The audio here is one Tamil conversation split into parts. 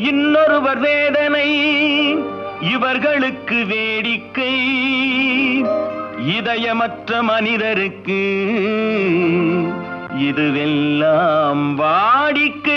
இன்னொருவர் வேதனை இவர்களுக்கு வேடிக்கை இதயமற்ற மனிதருக்கு இதுவெல்லாம் வாடிக்கை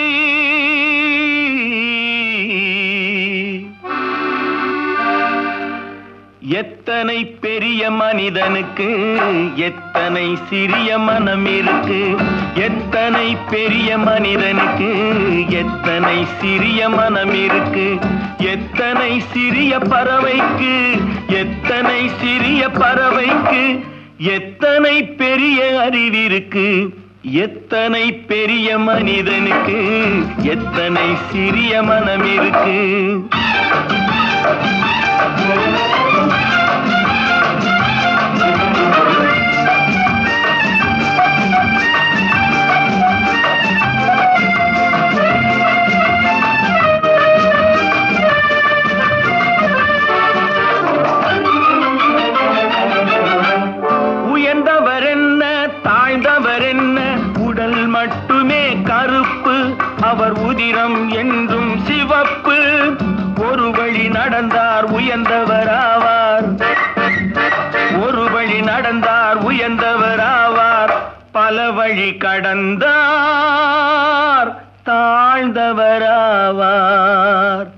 எத்தனை பெரிய மனிதனுக்கு எத்தனை சிறிய மனம் இருக்கு எத்தனை பெரிய மனிதனுக்கு எத்தனை சிறிய மனம் இருக்கு எத்தனை சிறிய பறவைக்கு எத்தனை சிறிய பறவைக்கு எத்தனை பெரிய அறிவிருக்கு எத்தனை பெரிய மனிதனுக்கு எத்தனை சிறிய மனம் இருக்கு உயர்ந்தவர் என்ன தாழ்ந்தவர் என்ன உடல் மட்டுமே கருப்பு அவர் உதிரம் என்றும் சிவப்பு ஒரு வழி நடந்தார் உயர்ந்தவர் ஆவார் ஒரு வழி நடந்தார் உயர்ந்தவர் ஆவார் பல வழி கடந்தார் தாழ்ந்தவர் ஆவார்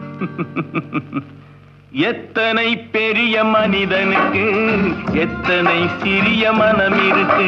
எத்தனை பெரிய மனிதனுக்கு எத்தனை சிறிய மனம் இருக்கு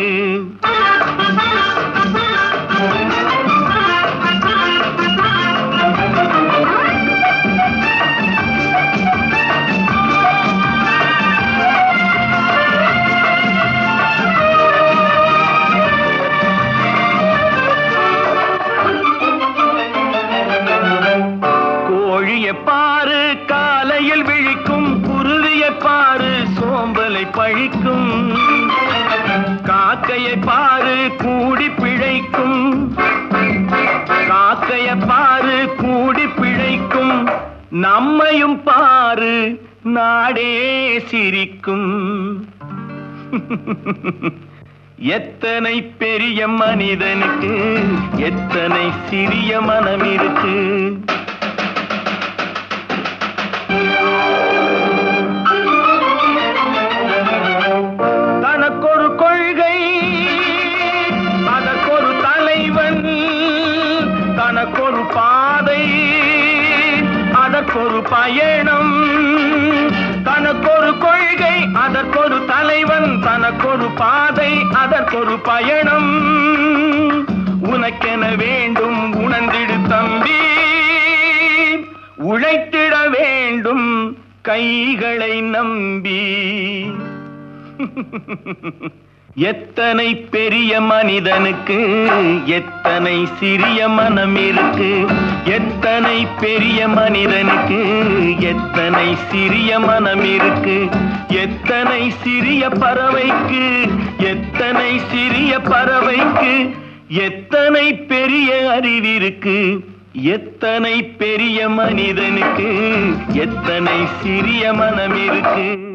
கோழியை பாரு காலையில் விழிக்கும் குருவியை பாரு சோம்பலை பழிக்கும் காக்கையை பாரு கூடி பிழைக்கும் காக்கையை பாரு கூடி பிழைக்கும் நம்மையும் பாரு நாடே சிரிக்கும் எத்தனை பெரிய மனிதனுக்கு எத்தனை சிறிய மனம் இருக்கு தனக்கொரு கொள்கை அதற்கொரு தலைவன் தனக்கொரு பாதை அதற்கொரு பயணம் தனக்கொரு கொள்கை அதற்கொரு தலைவன் தனக்கொரு பாதை அதற்கொரு பயணம் உனக்கென வேண்டும் உணர்ந்திடு தம்பி உழைத்திட வேண்டும் கைகளை நம்பி எத்தனை பெரிய மனிதனுக்கு எத்தனை சிறிய மனம் இருக்கு எத்தனை பெரிய மனிதனுக்கு எத்தனை சிறிய மனம் இருக்கு எத்தனை சிறிய பறவைக்கு எத்தனை சிறிய பறவைக்கு எத்தனை பெரிய அறிவிருக்கு எத்தனை பெரிய மனிதனுக்கு எத்தனை சிறிய மனம் இருக்கு